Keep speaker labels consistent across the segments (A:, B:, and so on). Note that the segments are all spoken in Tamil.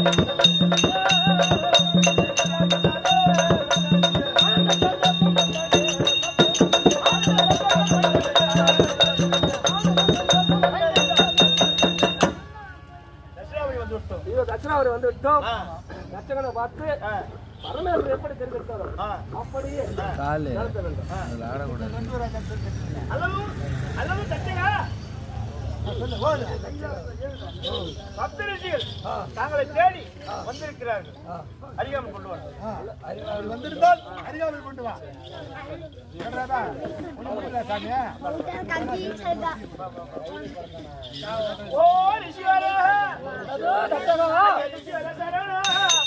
A: தட்சிணாபுரி வந்து விட்டோம்
B: ஐயோ தட்சிணாவரி வந்து விட்டோம்
A: ஆ,
B: தட்சகனை பார்த்து
A: ஆ,
B: பரமேஸ்வரர் எப்படி தெரிவித்தாரோ
A: ஆ.
B: அப்படியே
C: காலு
B: நடத்த வேண்டும்
C: அதில் ஆடக்கூடாது
A: அல்லது அல்லது தட்சகா பக்த ரிஷிகள் தாங்களை தேடி வந்திருக்கிறார்கள் அறியாமல் கொண்டு வர
D: வந்திருந்தால் அறியாமல் கொண்டு வா என்னடா ஒண்ணும் புரியல சாமி
A: ஓ ரிஷிவரா
B: அதோ தட்சகா
A: ரிஷிவர சரணா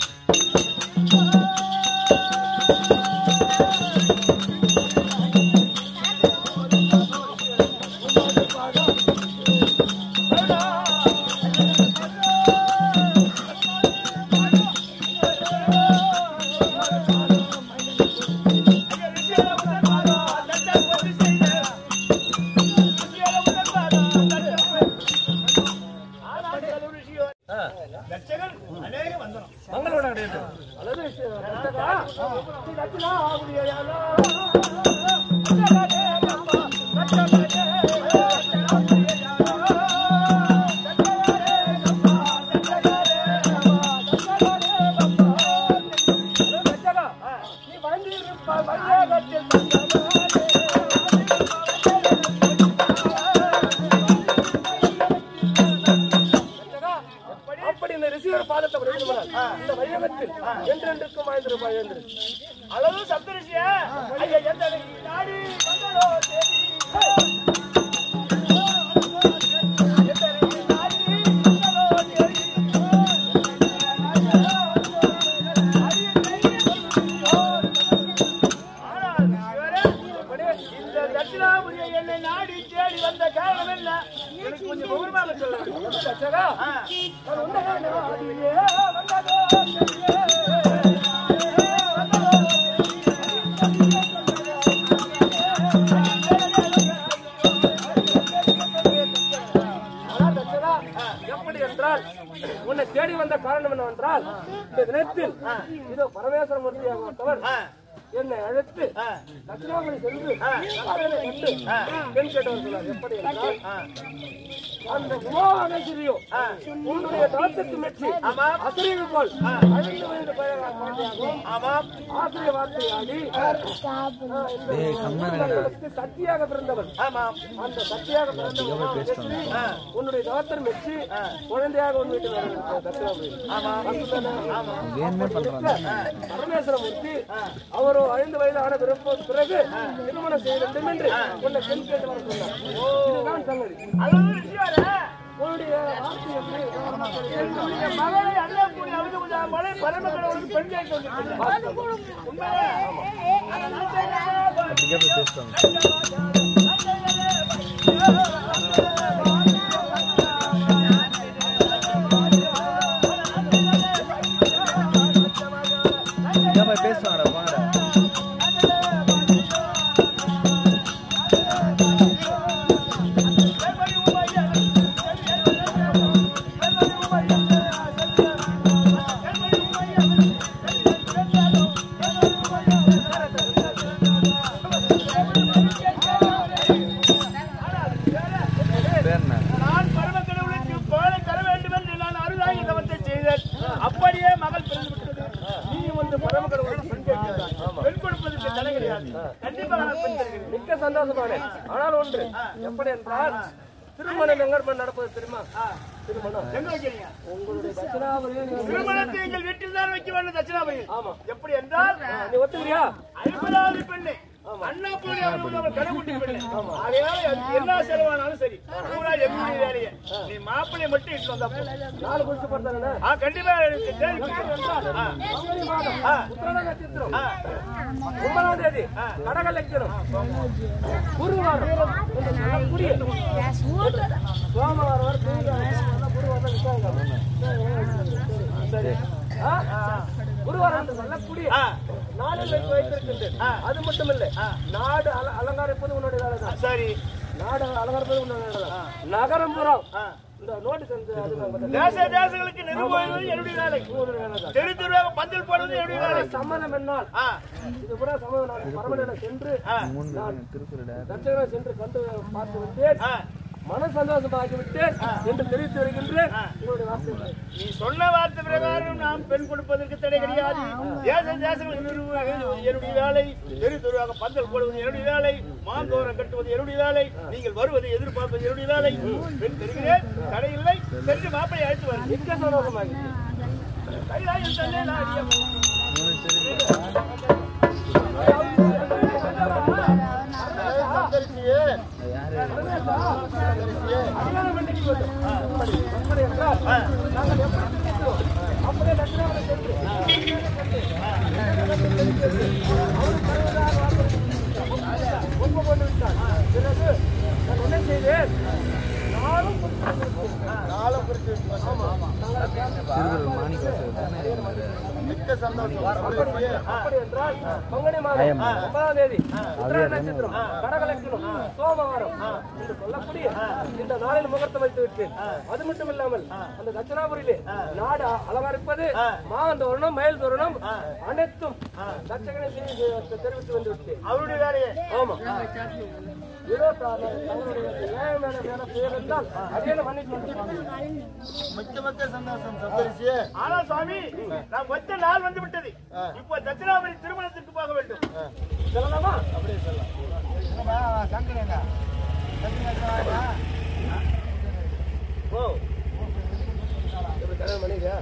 A: அநேகம் வந்தனம்
B: மங்களோட கிடையாது அல்லது தட்சகா ஸ்ரீ தட்சிணா ஆவுடையாலோ நீ வந்திருப்ப வையகத்தில் அப்படி இந்த ரிசீவர் பாதத்தை விடுவிடுவார் இந்த வையகத்தில் என்றென்றுக்கும் வாழ்ந்திருப்பாய் என்று
A: அளவு சப்தரிஷிய ஐயா எந்த நாடி வந்ததோ தேடி இந்த தட்சிணாபுரிய என்னை நாடி தேடி வந்த காரணம் என்ன எனக்கு கொஞ்சம் விவரமாக சொல்ல வேண்டும்.
B: தட்சகா
A: ஆ.
B: நான் உன்னை நாடியே வந்ததோ ஆனால் தட்சகா, எப்படி என்றால் உன்னை தேடி வந்த காரணம் என்னவென்றால் இந்த தினத்தில் இதோ பரமேஸ்வர மூர்த்தியாகப்பட்டவர்
A: ஆ.
B: என்னை அழைத்து
A: ஆ.
B: தட்சிணாபுரி சென்று நாராயணனை கண்டு பெண் கேட்டவர் சொன்னார் எப்படி என்றால்
A: ஆ.
B: அந்த உமானகிரியோ உன்னுடைய தாத்தத்து மெச்சி
A: ஆமாம்.
B: அசிரியர்கள் போல் ஐந்து வயது பையனாக குழந்தையாகவும்
A: ஆமாம்
B: ஆசிரிய வார்த்தையாடி
C: டேய், கம்முனு இருடா.
B: சக்தியாக பிறந்தவன்
A: ஆமாம்
B: அந்த சக்தியாக பிறந்தவன் உமானகிரி, உன்னுடைய தாத்தர் மெச்சி குழந்தையாக உன் வீட்டில் வர தட்சிணாபுரி
C: வேணுமே பண்றாங்க
B: பரமேஸ்வரமூர்த்தி அவரோ ஐந்து வயது ஆன பிறப்பு பிறகு திருமணம் செய்ய வேண்டும் என்று உன்னை பெண் கேட்டு வர சொன்னார் இதுதான் சங்கதி
A: அளவு ரிஷிவர
B: உன்னுடைய வார்த்தை எப்படி
A: என்னுடைய மகளை அண்ணாப்பூரி அழுது மலை பரமக்கடவுளுக்கு பெண் கேட்க வந்திருக்கிறார். உண்மையா?
C: அப்படியே போய் பேசுவாங்க இங்கே போய் பேசுவாங்கடா போங்கடா பேர் என்ன
A: நான் பரமக்கடவுளுக்கு பாலை தர வேண்டும் என்று நான் அருளாகி தவத்தை செய்தேன் அப்படியே மகள் பிறந்து விட்டது நீ வந்து பரமக்கடவுளுக்கு பெண் கேட்கிறாய் பெண் கொடுப்பதற்கு தடை கிடையாது கண்டிப்பாக நான் பெண் தருகிறேன்
B: மிக்க சந்தோஷமானேன் ஆனால் ஒன்று எப்படி என்றால் திருமணம் எங்க நடப்பது தெரியுமா திருமணம்
A: எங்க வைக்கிறீங்க
B: உங்களுடைய தட்சிணாபுரியை நீங்க-
A: திருமணத்தை எங்கள் வீட்டில் தான் வைக்க வேண்டும் தட்சிணாபதியில்
B: ஆமா.
A: எப்படி என்றால்
B: நீ ஒத்துக்கிறியா
A: ஐம்பதாவது பெண்ணு அண்ணா போய் அவர் கடைக்குட்டி பெண்ணு ஆகையால அதுக்கு என்ன செலவானாலும் சரி பூரா எங்களுடைய வேலையை நீ மாப்பிள்ளையை மட்டும் இட்டு வந்தா போதும்.
B: நாலு குறிச்சு பார்த்தா
A: ஆ கண்டிப்பா எனக்கு தேடி ஆ. ஆ.
B: உத்திரட நட்சத்திரம்
A: ஆ.
B: ஒன்பதாம் தேதி கடக லட்சணம் குருவாரம் இந்த சொல்லக்கூடிய சோமவாரம் வரை குருவாரம் குருவாரம் விசாரிக்கலாம் சரி ஆ? குருவாரம் என்று சொல்லக்கூடிய
A: ஆ.
B: நாளில் வைத்து வைத்திருக்கின்றேன் அது மட்டும் இல்லை நாடு அல- அலங்காரிப்பது உன்னுடைய வேலை தான்
A: சரி
B: நாடு அலங்கரிப்பது உன்னுடைய வேலை தான் நகரம் புறம்
A: ஆ.
B: இந்த நோட்டீஸ் வந்து அது நான் பார்த்தேன்.
A: தேச தேசங்களுக்கு நிர்வாகிகள் என்னுடைய வேலை தெரு தெருவாக பந்தல் போடுவது என்னுடைய வேலை
B: சம்மதம் என்னால்
A: ஆ,
B: இது கூட சம்மதம் நான் பரமனையில சென்று
A: ஆ,
C: மூணு திருக்குறள்
B: தட்சகரை சென்று கண்டு பார்த்து விட்டேன்
A: ஆ.
B: மன சந்தோஷமாக்கி விட்டேன் என்று தெரிவித்து வருகின்றேன் உங்களுடைய வார்த்தை
A: நீ சொன்ன வார்த்தை பிரகாரம் நாம் பெண் கொடுப்பதற்கு தடை கிடையாது தேச தேசங்கள் நிர்வாகிகள் என்னுடைய வேலை தெரு தெருவாக பந்தல் போடுவது என்னுடைய வேலை மாந்தோரம் கட்டுவது என்னுடைய வேலை நீங்கள் வருவதை எதிர்பார்ப்பது என்னுடைய வேலை பெண் தருகிறேன் தடை இல்லை சென்று மாப்பிளை அழைத்து வருகிறேன்
B: மிக்க சந்தோஷமாகி
A: கைலாயம் தன்னே நான் அறிய-
B: அப்படி என்றால் நாங்கள் எப்படி இருக்கிறோம் அப்படியே தட்சிணாமலை சென்று ஒப்பு கொண்டு விட்டார் பிறகு நான் என்ன செய்தேன் நானும்
C: திருக்குறள் மாணிக்கம் தானே
B: அப்படி என்றால் பங்குனி மாதம் ஒன்பதாம் தேதி உத்திர நட்சத்திரம் கடகலக்கணம் சோமவாரம் என்று சொல்லக்கூடிய இந்த நாளில் முகூர்த்தம் வைத்து விட்டேன் அது மட்டும் இல்லாமல் அந்த தட்சிணாபுரியிலே நாடு அலங்கரிப்பது மாவன் தோரணம் மயில் தோரணம் அனைத்தும் தட்சகனை தெரி- தெரிவித்து வந்து விட்டேன்
A: அவருடைய வேலையை
B: ஆமா ஏதோ த- தங்களுடைய நியாயமான வேலை செய்யவிருந்தால் அதே மன்னித்து
A: ஆனா சுவாமி நான் ஒத்த நாள் வந்து விட்டது இப்போ தட்சிணாபுரி திருமணத்திற்கு போக வேண்டும்
B: சொல்லலாமா
D: சங்கரங்க
A: ஓ
B: எப்படி கல்யாணம் பண்ணிக்கிறியா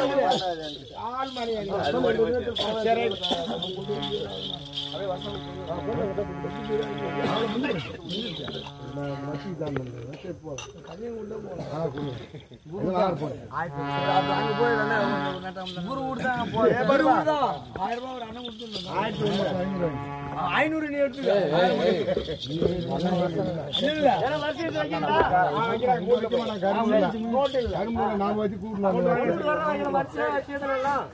D: ஆள் மாதிரி
A: சரி ஐநூறு நீ எடுத்துக்க ஏன்னா வரிசையில் வைக்கணும்டா.
D: நாம வச்சு கூடலாம்
B: எடுத்து வர்றோம், இங்க வரிசையா வச்சிருந்தோம்லாம்.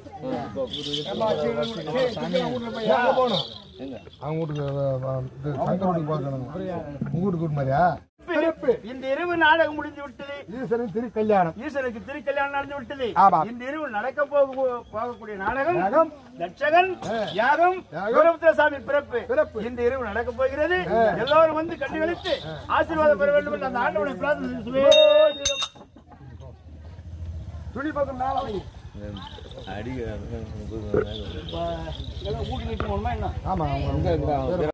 D: போகணும் அவங்க வீட்டுக்கு இது சங்கர் வீட்டுக்கு பார்க்கணும் உங்க வீட்டுக்கு கூட்டு மாதிரியா
A: இந்த இரவு நாடகம் முடிந்து விட்டது
D: ஈஸ்வரன் திரு கல்யாணம்
A: ஈஸ்வருக்கு திருக்கல்யாணம் நடந்து விட்டது
D: ஆமா.
A: இந்த இரவு நடக்க போக போகக்கூடிய நாடகம்
D: யாகம்,
A: தட்சகன் யாகம்
D: யாகம்,
A: வீரபுத்திர சாமி பிறப்பு
D: பிறப்பு.
A: இந்த இரவு நடக்க போகிறது எல்லோரும் வந்து கண்டுகளித்து ஆசீர்வாதம் பெற வேண்டும் என்று அந்த ஆண்டவனை பிரார்த்தனை செய்து
D: துணி பக்கம் நாளை
C: அடிக்க
A: எல்லாம் கூட்டி நிட்டு போகணுமா என்ன
D: ஆமா அவங்க